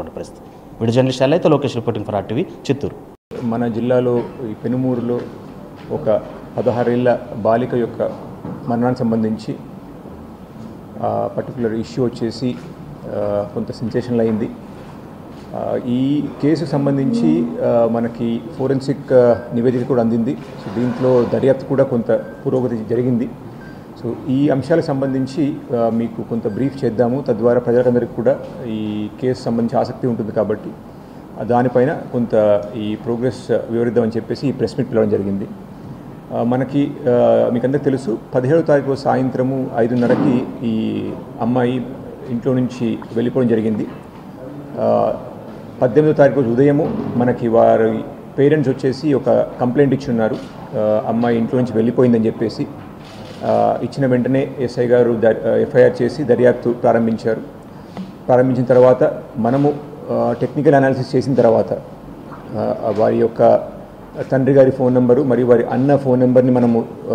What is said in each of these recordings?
ఉన్నటువంటి పరిస్థితి video journalist అయితే Lokesh reporting for RTV Chittoor మన జిల్లాలో ఈ పెనుమూరులో ఒక పదహారేళ్ల బాలిక యొక్క మరణానికి సంబంధించి పర్టికులర్ ఇష్యూ వచ్చేసి ఆ, కొంత సెన్సేషనల్ అయింది ఆ, ఈ కేసు సంబంధించి ఆ, మనకి ఫోరెన్సిక్ ఆ, నివేదిక కూడా అందింది సో దీంట్లో దర్యాప్తు కూడా కొంత పురోగతి జరిగింది సో ఈ అంశాలకు సంబంధించి ఆ, మీకు కొంత బ్రీఫ్ చేద్దాము తద్వారా ప్రజలందరికీ కూడా ఈ కేసు సంబంధించి ఆసక్తి ఉంటుంది కాబట్టి ఆ, దానిపైన కొంత ఈ ప్రోగ్రెస్ వివరిద్దామని చెప్పేసి ఈ ప్రెస్ మీట్ పిలవడం జరిగింది ఆ, మనకి ఆ, మీకు అందరికీ తెలుసు పదిహేడవ తారీఖు సాయంత్రము ఐదున్నరకి ఈ అమ్మాయి ఇంట్లో నుంచి వెళ్ళిపోవడం జరిగింది ఆ, పద్దెనిమిదో తారీఖు రోజు ఉదయము మనకి వారి పేరెంట్స్ వచ్చేసి ఒక కంప్లైంట్ ఇచ్చి ఉన్నారు ఆ, అమ్మాయి ఇంట్లో నుంచి వెళ్ళిపోయిందని చెప్పేసి ఆ, ఇచ్చిన వెంటనే ఎస్ఐ గారు ఎఫ్ఐఆర్ చేసి దర్యాప్తు ప్రారంభించారు ప్రారంభించిన తర్వాత మనము టెక్నికల్ అనాలిసిస్ చేసిన తర్వాత ఆ, వారి యొక్క తండ్రి గారి ఫోన్ నెంబరు మరియు వారి అన్న ఫోన్ నెంబర్ని మనము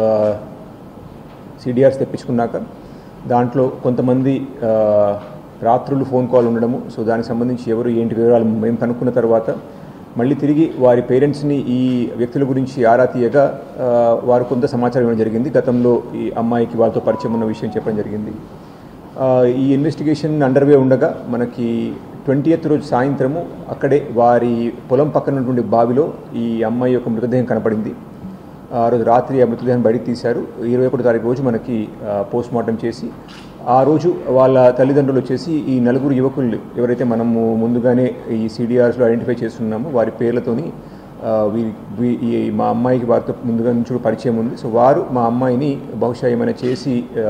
సిడిఆర్స్ తెప్పించుకున్నాక దాంట్లో కొంతమంది ఆ, రాత్రులు ఫోన్ కాల్ ఉండడము సో దానికి సంబంధించి ఎవరు ఏంటి వివరాలు మేము కనుక్కున్న తర్వాత మళ్ళీ తిరిగి వారి పేరెంట్స్ని ఈ వ్యక్తుల గురించి ఆరా తీయగా ఆ, వారు కొంత సమాచారం ఇవ్వడం జరిగింది గతంలో ఈ అమ్మాయికి వాళ్ళతో పరిచయం ఉన్న విషయం చెప్పడం జరిగింది ఆ, ఈ ఇన్వెస్టిగేషన్ అండర్వే ఉండగా మనకి ట్వంటీ రోజు సాయంత్రము అక్కడే వారి పొలం పక్కన ఉన్నటువంటి బావిలో ఈ అమ్మాయి యొక్క మృతదేహం కనపడింది ఆ రోజు రాత్రి ఆ మృతదేహం బయటికి తీశారు ఇరవై ఒకటో తారీఖు రోజు మనకి పోస్ట్ మార్టం చేసి ఆ రోజు వాళ్ళ తల్లిదండ్రులు వచ్చేసి ఈ నలుగురు యువకులు ఎవరైతే మనము ముందుగానే ఈ సిడిఆర్స్లో ఐడెంటిఫై చేస్తున్నామో వారి పేర్లతోని ఆ, వీ- వీ- ఈ మా అమ్మాయికి వారితో ముందుగా నుంచి కూడా పరిచయం ఉంది సో వారు మా అమ్మాయిని బహుశా ఏమైనా చేసి ఆ,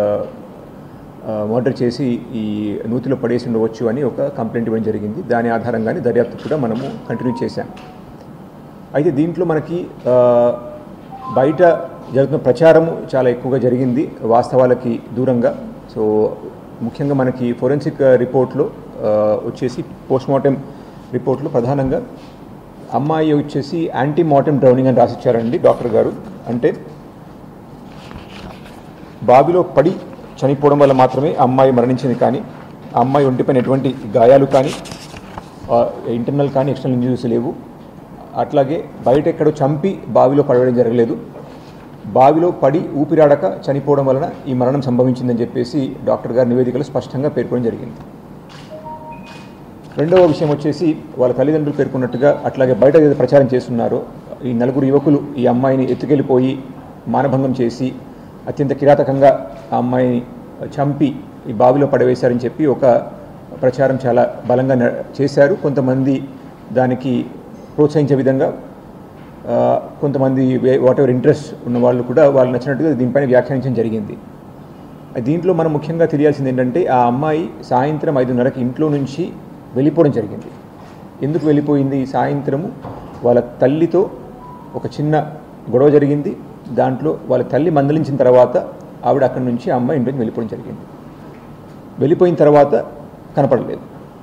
మర్డర్ చేసి ఈ నూతిలో పడేసి ఉండవచ్చు అని ఒక కంప్లైంట్ ఇవ్వడం జరిగింది దాని ఆధారంగానే దర్యాప్తు కూడా మనము కంటిన్యూ చేశాం అయితే దీంట్లో మనకి ఆ, బయట జరుగుతున్న ప్రచారము చాలా ఎక్కువగా జరిగింది వాస్తవాలకి దూరంగా సో ముఖ్యంగా మనకి ఫోరెన్సిక్ రిపోర్ట్లో ఆ, వచ్చేసి పోస్ట్మార్టం రిపోర్ట్లో ప్రధానంగా అమ్మాయి వచ్చేసి యాంటీ మార్టం డ్రౌనింగ్ అని రాసిచ్చారండి డాక్టర్ గారు అంటే బావిలో పడి చనిపోవడం వల్ల మాత్రమే ఆ అమ్మాయి మరణించింది కానీ ఆ అమ్మాయి ఒంటిపైన ఎటువంటి గాయాలు కానీ ఇంటర్నల్ కానీ ఎక్స్టర్నల్ ఇంజరీస్ లేవు అట్లాగే బయట ఎక్కడో చంపి బావిలో పడవేయడం జరగలేదు బావిలో పడి ఊపిరాడక చనిపోవడం వలన ఈ మరణం సంభవించిందని చెప్పేసి డాక్టర్ గారి నివేదికలో స్పష్టంగా పేర్కొనడం జరిగింది రెండవ విషయం వచ్చేసి వాళ్ళ తల్లిదండ్రులు పేర్కొన్నట్టుగా అట్లాగే బయట ఏదైతే ప్రచారం చేస్తున్నారో ఈ నలుగురు యువకులు ఈ అమ్మాయిని ఎత్తుకెళ్ళిపోయి మానభంగం చేసి అత్యంత కిరాతకంగా ఆ అమ్మాయిని చంపి ఈ బావిలో పడవేశారని చెప్పి ఒక ప్రచారం చాలా బలంగా న- చేశారు కొంతమంది దానికి ప్రోత్సహించే విధంగా ఆ, కొంతమంది వాట్ ఎవర్ ఇంట్రెస్ట్ ఉన్న వాళ్ళు కూడా వాళ్ళు నచ్చినట్టుగా దీనిపైన వ్యాఖ్యానించడం జరిగింది దీంట్లో మనం ముఖ్యంగా తెలియాల్సింది ఏంటంటే ఆ అమ్మాయి సాయంత్రం ఐదున్నరకి ఇంట్లో నుంచి వెళ్ళిపోవడం జరిగింది ఎందుకు వెళ్ళిపోయింది సాయంత్రము వాళ్ళ తల్లితో ఒక చిన్న గొడవ జరిగింది దాంట్లో వాళ్ళ తల్లి మందలించిన తర్వాత ఆవిడ అక్కడి నుంచి ఆ అమ్మాయి ఇంట్లోకి వెళ్ళిపోవడం జరిగింది వెళ్ళిపోయిన తర్వాత కనపడలేదు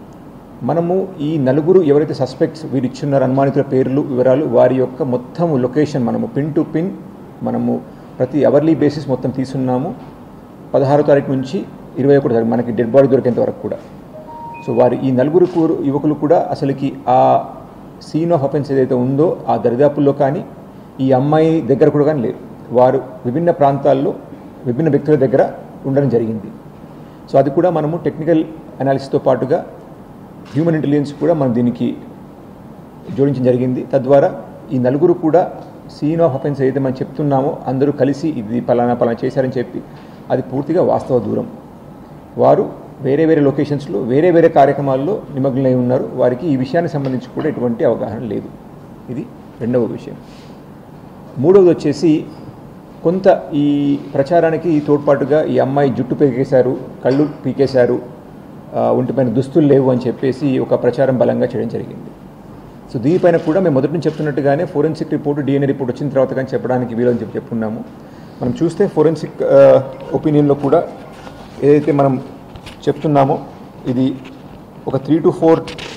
మనము ఈ నలుగురు ఎవరైతే సస్పెక్ట్స్ వీరు ఇచ్చున్నారో అనుమానితుల పేర్లు వివరాలు వారి యొక్క మొత్తం లొకేషన్ మనము పిన్ టు పిన్ మనము ప్రతి అవర్లీ బేసిస్ మొత్తం తీసున్నాము పదహారో తారీఖు నుంచి ఇరవై ఒకటి తారీఖు మనకి డెడ్ బాడీ దొరికేంత వరకు కూడా సో వారి ఈ నలుగురు కూరు- యువకులు కూడా అసలుకి ఆ సీన్ ఆఫ్ అఫెన్స్ ఏదైతే ఉందో ఆ దరిదాపుల్లో కానీ ఈ అమ్మాయి దగ్గర కూడా కానీ లేరు వారు విభిన్న ప్రాంతాల్లో విభిన్న వ్యక్తుల దగ్గర ఉండడం జరిగింది సో అది కూడా మనము టెక్నికల్ అనాలిసిస్తో పాటుగా హ్యూమన్ ఇంటెలిజెన్స్ కూడా మనం దీనికి జోడించడం జరిగింది తద్వారా ఈ నలుగురు కూడా సీన్ ఆఫ్ అఫెన్స్ ఏదైతే మనం చెప్తున్నామో అందరూ కలిసి ఇది పలానా పలానా చేశారని చెప్పి అది పూర్తిగా వాస్తవ దూరం వారు వేరే వేరే లొకేషన్స్లో వేరే వేరే కార్యక్రమాల్లో నిమగ్నమై ఉన్నారు వారికి ఈ విషయానికి సంబంధించి కూడా ఎటువంటి అవగాహన లేదు ఇది రెండవ విషయం మూడవది వచ్చేసి కొంత ఈ ప్రచారానికి తోడ్పాటుగా ఈ అమ్మాయి జుట్టు పీకేశారు కళ్ళు పీకేశారు ఆ, ఒంటిపైన దుస్తులు లేవు అని చెప్పేసి ఒక ప్రచారం బలంగా చేయడం జరిగింది సో దీనిపైన కూడా మేము మొదటి నుంచి చెప్తున్నట్టుగానే ఫోరెన్సిక్ రిపోర్ట్ డిఎన్ఏ రిపోర్ట్ వచ్చిన తర్వాత కానీ చెప్పడానికి వీలని చెప్పి చెప్పుకున్నాము మనం చూస్తే ఫోరెన్సిక్ ఒపీనియన్లో కూడా ఏదైతే మనం చెప్తున్నామో ఇది ఒక three to four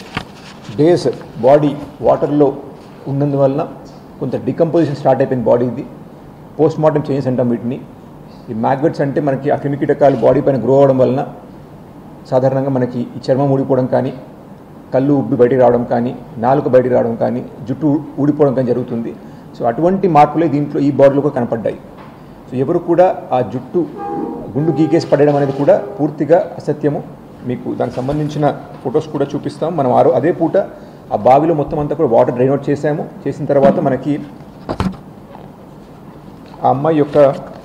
days body వాటర్లో ఉన్నందువలన కొంత డికంపోజిషన్ స్టార్ట్ అయిపోయింది బాడీ ఇది పోస్ట్ మార్టం చేంజెస్ అంటాం వీటిని ఈ మ్యాగ్వెట్స్ అంటే మనకి ఆ క్రిమికీటకాలు బాడీ పైన గ్రో అవడం వలన సాధారణంగా మనకి ఈ చర్మం ఊడిపోవడం కానీ కళ్ళు ఉబ్బి బయటికి రావడం కానీ నాలుక బయటికి రావడం కానీ జుట్టు ఊడిపోవడం కానీ జరుగుతుంది సో అటువంటి మార్పులే దీంట్లో ఈ బాడీలో కూడా కనపడ్డాయి సో ఎవరు కూడా ఆ జుట్టు గుండు గీకేసి పడడం అనేది కూడా పూర్తిగా అసత్యము మీకు దానికి సంబంధించిన ఫొటోస్ కూడా చూపిస్తాం మనం ఆరో అదే పూట ఆ బావిలో మొత్తం అంతా కూడా వాటర్ డ్రైన్ అవుట్ చేసాము చేసిన తర్వాత మనకి ఆ అమ్మాయి యొక్క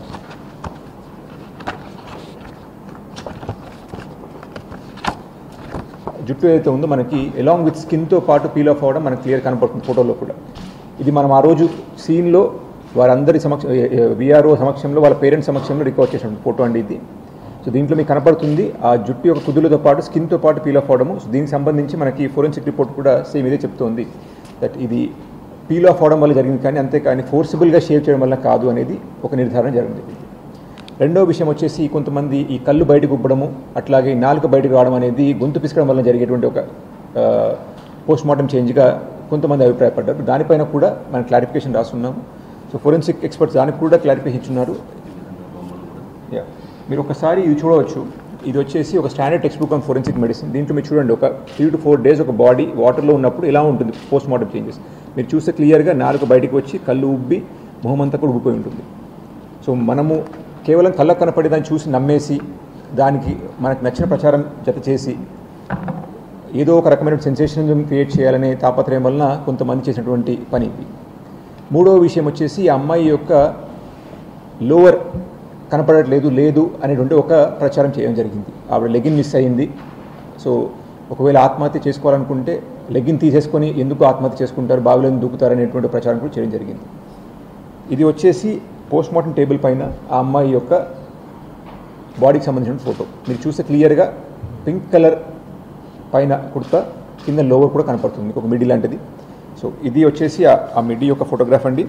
జుట్టు ఏదైతే ఉందో మనకి ఎలాంగ్ విత్ స్కిన్తో పాటు పీల్ ఆఫ్ అవ్వడం మనకి క్లియర్ కనపడుతుంది ఫోటోలో కూడా ఇది మనం ఆ రోజు సీన్లో వారందరి సమక్ష విఆర్ఓ సమక్షంలో వాళ్ళ పేరెంట్స్ సమక్షంలో రికార్డ్ చేసిన ఫోటో అండి ఇది సో దీంట్లో మీకు కనపడుతుంది ఆ జుట్టు యొక్క కుదులతో పాటు స్కిన్తో పాటు పీల్ ఆఫ్ అవడము సో దీనికి సంబంధించి మనకి ఫోరెన్సిక్ రిపోర్ట్ కూడా సేమ్ ఇదే చెప్తోంది దట్ ఇది పీల్ ఆఫ్ అవడం వల్ల జరిగింది కానీ అంతేకాని ఫోర్సిబుల్గా షేవ్ చేయడం వల్ల కాదు అనేది ఒక నిర్ధారణ జరిగింది రెండో విషయం వచ్చేసి కొంతమంది ఈ కళ్ళు బయటకు ఉబ్బడము అట్లాగే ఈ నాలుక బయటకు రావడం అనేది గొంతు పిసకడం వల్ల జరిగేటువంటి ఒక పోస్ట్ మార్టం చేంజ్గా కొంతమంది అభిప్రాయపడ్డారు దానిపైన కూడా మనం క్లారిఫికేషన్ రాస్తున్నాము సో ఫోరెన్సిక్ ఎక్స్పర్ట్స్ దానికి కూడా క్లారిఫికేషన్ ఇచ్చున్నారు యా మీరు ఒకసారి ఇది చూడవచ్చు ఇది వచ్చేసి ఒక standard text book on forensic medicine దీంట్లో మీరు చూడండి ఒక త్రీ టు ఫోర్ డేస్ ఒక బాడీ వాటర్లో ఉన్నప్పుడు ఎలా ఉంటుంది పోస్ట్ మార్టం చేంజెస్ మీరు చూస్తే క్లియర్గా నాలుక బయటకు వచ్చి కళ్ళు ఉబ్బి మొహం అంతా కూడా ఉబ్బిపోయి ఉంటుంది సో మనము కేవలం కళ్ళకు కనపడి దాన్ని చూసి నమ్మేసి దానికి మనకు నచ్చిన ప్రచారం జత చేసి ఏదో ఒక రకమైన సెన్సేషన్ క్రియేట్ చేయాలనే తాపత్రయం వలన కొంతమంది చేసినటువంటి పని ఇది మూడవ విషయం వచ్చేసి ఆ అమ్మాయి యొక్క లోవర్ కనపడట్లేదు లేదు అనేటువంటి ఒక ప్రచారం చేయడం జరిగింది ఆవిడ లెగిన్ మిస్ అయింది సో ఒకవేళ ఆత్మహత్య చేసుకోవాలనుకుంటే లెగిన్ తీసేసుకొని ఎందుకు ఆత్మహత్య చేసుకుంటారు బావిలో ఎందుకు దూకుతారు అనేటువంటి ప్రచారం కూడా చేయడం జరిగింది ఇది వచ్చేసి పోస్ట్ మార్టం టేబుల్ పైన ఆ అమ్మాయి యొక్క బాడీకి సంబంధించిన ఫోటో మీరు చూస్తే క్లియర్గా పింక్ కలర్ పైన కుర్తా కింద లోవర్ కూడా కనపడుతుంది ఒక మిడి లాంటిది సో ఇది వచ్చేసి ఆ- ఆ మిడి యొక్క ఫోటోగ్రాఫ్ అండి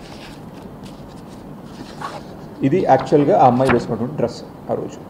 ఇది యాక్చువల్గా ఆ అమ్మాయి వేసుకున్నటువంటి డ్రెస్ ఆ రోజు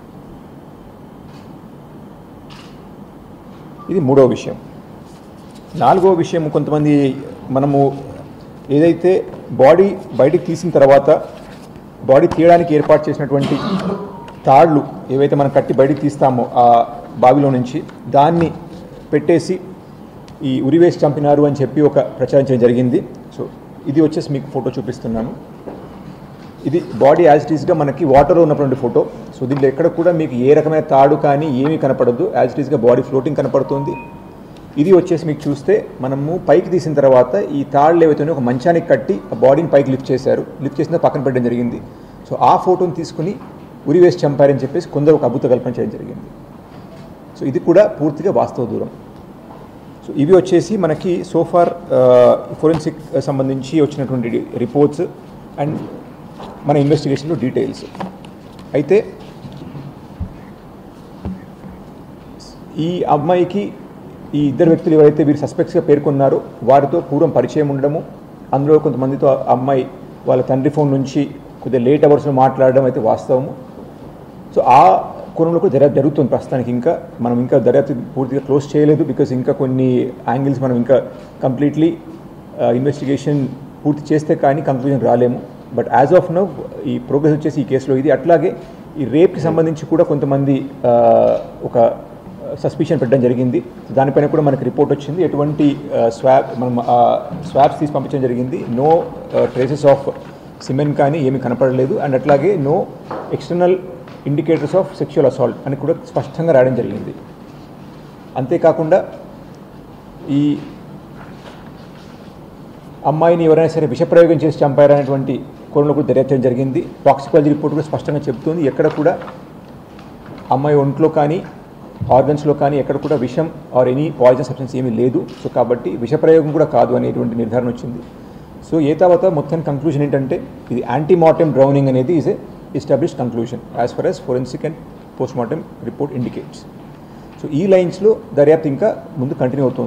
ఇది మూడవ విషయం నాలుగవ విషయం కొంతమంది మనము ఏదైతే బాడీ బయటికి తీసిన తర్వాత బాడీ తీయడానికి ఏర్పాటు చేసినటువంటి తాళ్ళు ఏవైతే మనం కట్టి బయటికి తీస్తామో ఆ బావిలో నుంచి దాన్ని పెట్టేసి ఈ ఉరివేసి చంపినారు అని చెప్పి ఒక ప్రచారం చేయడం జరిగింది సో ఇది వచ్చేసి మీకు ఫోటో చూపిస్తున్నాను ఇది బాడీ యాజ్ ఇట్ ఈస్గా మనకి వాటర్లో ఉన్నటువంటి ఫోటో సో దీంట్లో ఎక్కడ కూడా మీకు ఏ రకమైన తాడు కానీ ఏమీ కనపడదు యాజ్ ఇట్ ఈస్గా బాడీ ఫ్లోటింగ్ కనపడుతుంది ఇది వచ్చేసి మీకు చూస్తే మనము పైకి తీసిన తర్వాత ఈ తాళ్ళు ఏవైతే ఉన్నాయో ఒక మంచానికి కట్టి ఆ బాడీని పైకి లిఫ్ట్ చేశారు లిఫ్ట్ చేసిన పక్కన పెట్టడం జరిగింది సో ఆ ఫోటోని తీసుకుని ఉరి వేసి చంపారని చెప్పేసి కొందరు ఒక అద్భుత కల్పన చేయడం జరిగింది సో ఇది కూడా పూర్తిగా వాస్తవ దూరం సో ఇవి వచ్చేసి మనకి సోఫార్ ఫోరెన్సిక్ సంబంధించి వచ్చినటువంటి రిపోర్ట్స్ అండ్ మన ఇన్వెస్టిగేషన్లో డీటెయిల్స్ అయితే ఈ అమ్మాయికి ఈ ఇద్దరు వ్యక్తులు ఎవరైతే వీరు సస్పెక్ట్స్గా పేర్కొన్నారో వారితో పూర్వం పరిచయం ఉండడము అందులో కొంతమందితో ఆ అమ్మాయి వాళ్ళ తండ్రి ఫోన్ నుంచి కొద్దిగా లేట్ అవర్స్లో మాట్లాడడం అయితే వాస్తవము సో ఆ కోణంలో కూడా దర్యాప్తు జరుగుతుంది ప్రస్తుతానికి ఇంకా మనం ఇంకా దర్యాప్తు పూర్తిగా క్లోజ్ చేయలేదు బికాస్ ఇంకా కొన్ని యాంగిల్స్ మనం ఇంకా కంప్లీట్లీ ఇన్వెస్టిగేషన్ పూర్తి చేస్తే కానీ కంక్లూజన్ రాలేము బట్ యాజ్ ఆఫ్ నవ్ ఈ ప్రోగ్రెస్ వచ్చేసి ఈ కేసులో ఇది అట్లాగే ఈ రేప్కి సంబంధించి కూడా కొంతమంది ఆ, ఒక సస్పిషన్ పెట్టడం జరిగింది దానిపైన కూడా మనకి రిపోర్ట్ వచ్చింది ఎటువంటి స్వాబ్ మనం స్వాబ్స్ తీసి పంపించడం జరిగింది నో ట్రేసెస్ ఆఫ్ సిమెన్ కానీ ఏమీ కనపడలేదు అండ్ అట్లాగే no external indicators of sexual assault అని కూడా స్పష్టంగా రాయడం జరిగింది అంతేకాకుండా ఈ అమ్మాయిని ఎవరైనా సరే విషప్రయోగం చేసి చంపారనేటువంటి కోణంలో కూడా దర్యాప్తు చేయడం జరిగింది టాక్సికాలజీ రిపోర్ట్ కూడా స్పష్టంగా చెబుతుంది ఎక్కడ కూడా అమ్మాయి ఒంట్లో కానీ ఆర్గన్స్లో కానీ ఎక్కడ కూడా విషం ఆర్ ఎనీ పాయిజన్ సబ్స్టెన్స్ ఏమీ లేదు సో కాబట్టి విషప్రయోగం కూడా కాదు అనేటువంటి నిర్ధారణ వచ్చింది సో ఏ తర్వాత మొత్తం కంక్లూజన్ ఏంటంటే ఇది యాంటీమార్టం డ్రౌనింగ్ అనేది is a established conclusion as far as forensic and post mortem report indicates so ఈ లైన్స్లో దర్యాప్తు ఇంకా ముందు కంటిన్యూ అవుతుంది